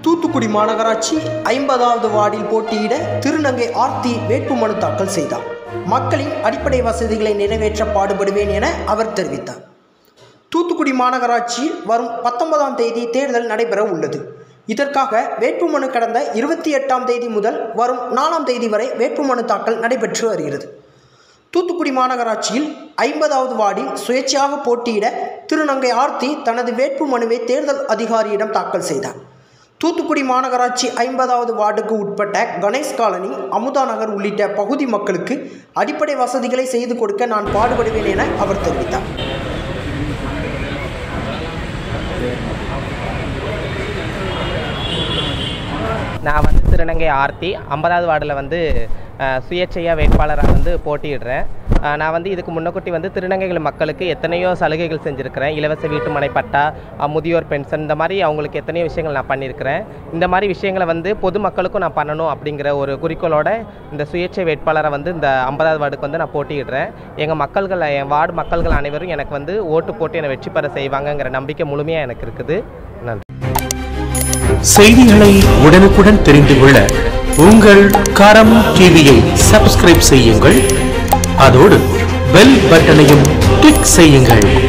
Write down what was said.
தூத்துக்குடி மாநகராட்சி ஐம்பதாவது வார்டில் போட்டியிட திருநங்கை ஆர்த்தி வேட்புமனு தாக்கல் செய்தார் மக்களின் அடிப்படை வசதிகளை நிறைவேற்ற பாடுபடுவேன் என அவர் தெரிவித்தார் தூத்துக்குடி மாநகராட்சியில் வரும் பத்தொன்பதாம் தேதி தேர்தல் நடைபெற உள்ளது இதற்காக வேட்புமனு கடந்த இருபத்தி எட்டாம் தேதி முதல் வரும் நாலாம் தேதி வரை வேட்புமனு தாக்கல் நடைபெற்று வருகிறது தூத்துக்குடி மாநகராட்சியில் ஐம்பதாவது வார்டில் சுயேட்சையாக போட்டியிட திருநங்கை ஆர்த்தி தனது வேட்புமனுவை தேர்தல் அதிகாரியிடம் தாக்கல் செய்தார் தூத்துக்குடி மாநகராட்சி ஐம்பதாவது வார்டுக்கு உட்பட்ட கணேஷ் காலனி அமுதா நகர் உள்ளிட்ட பகுதி மக்களுக்கு அடிப்படை வசதிகளை செய்து கொடுக்க நான் பாடுபடுவேன் என அவர் தெரிவித்தார் நான் வந்து திருநங்கை ஆர்த்தி ஐம்பதாவது வார்டில் வந்து அஹ், சுயேட்சையா வேட்பாளராக வந்து போட்டியிடுறேன் அஹ், நான் வந்து இதுக்கு முன்னக்கூட்டி வந்து திருநங்கைகள் மக்களுக்கு எத்தனையோ சலுகைகள் செஞ்சுருக்கிறேன் இலவச வீட்டுமனை பட்டா அஹ், முதியோர் பென்ஷன் இந்த மாதிரி அவங்களுக்கு எத்தனையோ விஷயங்கள் நான் பண்ணியிருக்கிறேன் இந்த மாதிரி விஷயங்களை வந்து பொதுமக்களுக்கும் நான் பண்ணணும் அப்படிங்கிற ஒரு குறிக்கோளோட இந்த சுயேட்சை வேட்பாளரை வந்து இந்த ஐம்பதாவது வார்டுக்கு வந்து நான் போட்டியிடுறேன் எங்கள் மக்கள்கள் என் வார்டு மக்கள்கள் அனைவரும் எனக்கு வந்து ஓட்டு போட்டு என்னை வெற்றி பெற செய்வாங்கங்கிற நம்பிக்கை முழுமையாக எனக்கு இருக்குது நன்றி செய்திகளை உடனுக்குடன் தெரிந்து கொள்ள உங்கள் கரம் டிவியை சப்ஸ்கிரைப் செய்யுங்கள் அதோடு பெல் பட்டனையும் கிளிக் செய்யுங்கள்